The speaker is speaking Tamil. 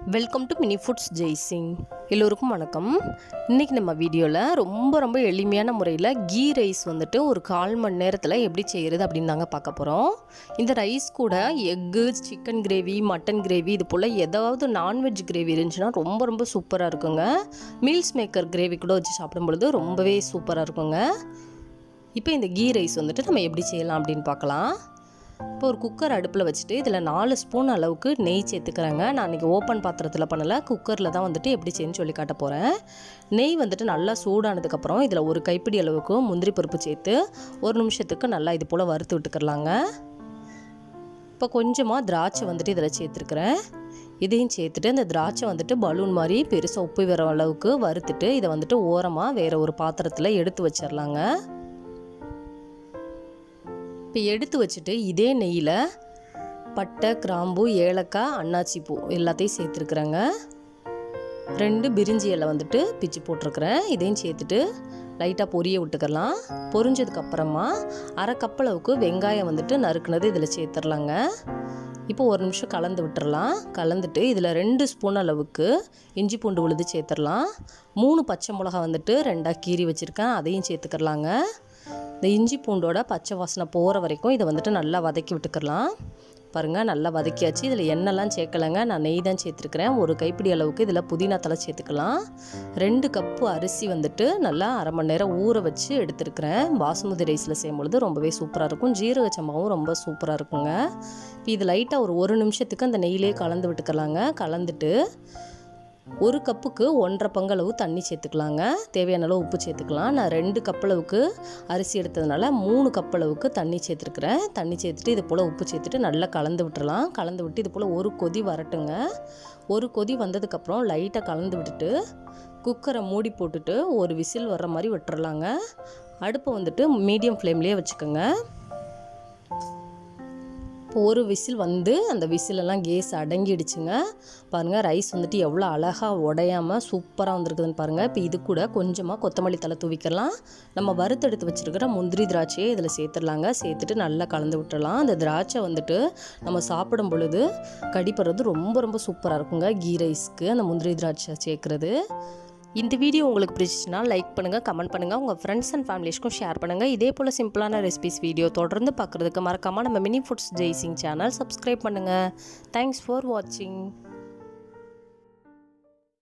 welcome to mini foods Jaisingh எல்லோருக்கும் வணக்கம் இன்றைக்கி நம்ம வீடியோவில் ரொம்ப ரொம்ப எளிமையான முறையில் கீ ரைஸ் வந்துட்டு ஒரு கால் மணி நேரத்தில் எப்படி செய்கிறது அப்படின்னு தாங்க பார்க்க போகிறோம் இந்த ரைஸ் கூட எக்கு சிக்கன் கிரேவி மட்டன் கிரேவி இது போல் ஏதாவது நான்வெஜ் கிரேவி இருந்துச்சுன்னா ரொம்ப ரொம்ப சூப்பராக இருக்குங்க மீல்ஸ் மேக்கர் கிரேவி கூட வச்சு சாப்பிடும் பொழுது ரொம்பவே சூப்பராக இருக்குங்க இப்போ இந்த கீ ரைஸ் வந்துட்டு நம்ம எப்படி செய்யலாம் அப்படின்னு பார்க்கலாம் இப்போ ஒரு குக்கர் அடுப்பில் வச்சுட்டு இதில் நாலு ஸ்பூன் அளவுக்கு நெய் சேர்த்துக்கிறேங்க நான் இன்றைக்கி ஓப்பன் பாத்திரத்தில் பண்ணலை குக்கரில் தான் வந்துட்டு எப்படி செய்யணும்னு சொல்லி காட்ட போகிறேன் நெய் வந்துட்டு நல்லா சூடானதுக்கப்புறம் இதில் ஒரு கைப்பிடி அளவுக்கு முந்திரி பருப்பு சேர்த்து ஒரு நிமிஷத்துக்கு நல்லா இது போல் வறுத்து விட்டுக்கிறலாங்க இப்போ கொஞ்சமாக திராட்சை வந்துட்டு இதில் சேர்த்துருக்குறேன் இதையும் சேர்த்துட்டு இந்த திராட்சை வந்துட்டு பலூன் மாதிரி பெருசாக உப்பு வர அளவுக்கு வறுத்துட்டு இதை வந்துட்டு ஓரமாக வேறு ஒரு பாத்திரத்தில் எடுத்து வச்சிடலாங்க இப்போ எடுத்து வச்சுட்டு இதே நெய்யில் பட்டை கிராம்பு ஏலக்காய் அன்னாச்சி பூ எல்லாத்தையும் சேர்த்துருக்குறேங்க ரெண்டு பிரிஞ்சி இலை வந்துட்டு பிச்சு போட்டிருக்கிறேன் இதையும் சேர்த்துட்டு லைட்டாக பொரிய விட்டுக்கலாம் பொரிஞ்சதுக்கப்புறமா அரை கப்பளவுக்கு வெங்காயம் வந்துட்டு நறுக்குனது இதில் சேர்த்துடலாங்க இப்போ ஒரு நிமிஷம் கலந்து விட்டுறலாம் கலந்துட்டு இதில் ரெண்டு ஸ்பூன் அளவுக்கு இஞ்சி பூண்டு விழுது சேர்த்துடலாம் மூணு பச்சை மிளகா வந்துட்டு ரெண்டாக கீறி வச்சுருக்கேன் அதையும் சேர்த்துக்கிறலாங்க இந்த இஞ்சி பூண்டோட பச்சை வாசனை போகிற வரைக்கும் இதை வந்துட்டு நல்லா வதக்கி விட்டுக்கலாம் பாருங்கள் நல்லா வதக்கியாச்சு இதில் எண்ணெய்லாம் சேர்க்கலைங்க நான் நெய் தான் சேர்த்துருக்குறேன் ஒரு கைப்பிடி அளவுக்கு இதில் புதினா தலை சேர்த்துக்கலாம் ரெண்டு கப்பு அரிசி வந்துட்டு நல்லா அரை மணி நேரம் ஊற வச்சு எடுத்துருக்கிறேன் பாசுமதி ரைஸில் செய்யும் பொழுது ரொம்பவே சூப்பராக இருக்கும் ஜீரக சம்பாவும் ரொம்ப சூப்பராக இருக்குங்க இப்போ இது லைட்டாக ஒரு ஒரு நிமிஷத்துக்கு அந்த நெய்யிலே கலந்து விட்டுக்கலாங்க கலந்துட்டு ஒரு கப்புக்கு ஒன்றரை பங்களவு தண்ணி சேர்த்துக்கலாங்க தேவையான அளவு உப்பு சேர்த்துக்கலாம் நான் ரெண்டு கப்பளவுக்கு அரிசி எடுத்ததுனால மூணு கப்பளவுக்கு தண்ணி சேர்த்துருக்குறேன் தண்ணி சேர்த்துட்டு இது போல் உப்பு சேர்த்துட்டு நல்லா கலந்து விட்டுறலாம் கலந்து விட்டு இது போல் ஒரு கொதி வரட்டுங்க ஒரு கொதி வந்ததுக்கப்புறம் லைட்டாக கலந்து விட்டுட்டு குக்கரை மூடி போட்டுட்டு ஒரு விசில் வர்ற மாதிரி விட்டுறலாங்க அடுப்பை வந்துட்டு மீடியம் ஃப்ளேம்லேயே வச்சுக்கோங்க இப்போ ஒரு விசில் வந்து அந்த விசிலெல்லாம் கேஸ் அடங்கிடுச்சுங்க பாருங்கள் ரைஸ் வந்துட்டு எவ்வளோ அழகாக உடையாமல் சூப்பராக வந்திருக்குதுன்னு பாருங்கள் இப்போ இது கூட கொஞ்சமாக கொத்தமல்லி தலை தூவிக்கலாம் நம்ம வறுத்தெடுத்து வச்சுருக்கிற முந்திரி திராட்சையை இதில் சேர்த்துடலாங்க சேர்த்துட்டு நல்லா கலந்து விட்டுறலாம் அந்த திராட்சை வந்துட்டு நம்ம சாப்பிடும் பொழுது கடிப்படுறது ரொம்ப ரொம்ப சூப்பராக இருக்குங்க கீ ரைஸ்க்கு அந்த முந்திரி திராட்சை சேர்க்குறது இந்த வீடியோ உங்களுக்கு பிடிச்சிச்சுன்னா லைக் பண்ணுங்கள் கமெண்ட் பண்ணுங்கள் உங்கள் ஃப்ரெண்ட்ஸ் அண்ட் ஃபேமிலிஸ்க்கும் ஷேர் பண்ணுங்கள் இதே போல் சிம்பிளான ரெசிபிஸ் வீடியோ தொடர்ந்து பார்க்குறதுக்கு மறக்காமல் நம்ம mini foods Jaisingh channel subscribe பண்ணுங்கள் தேங்க்ஸ் ஃபார் வாட்சிங்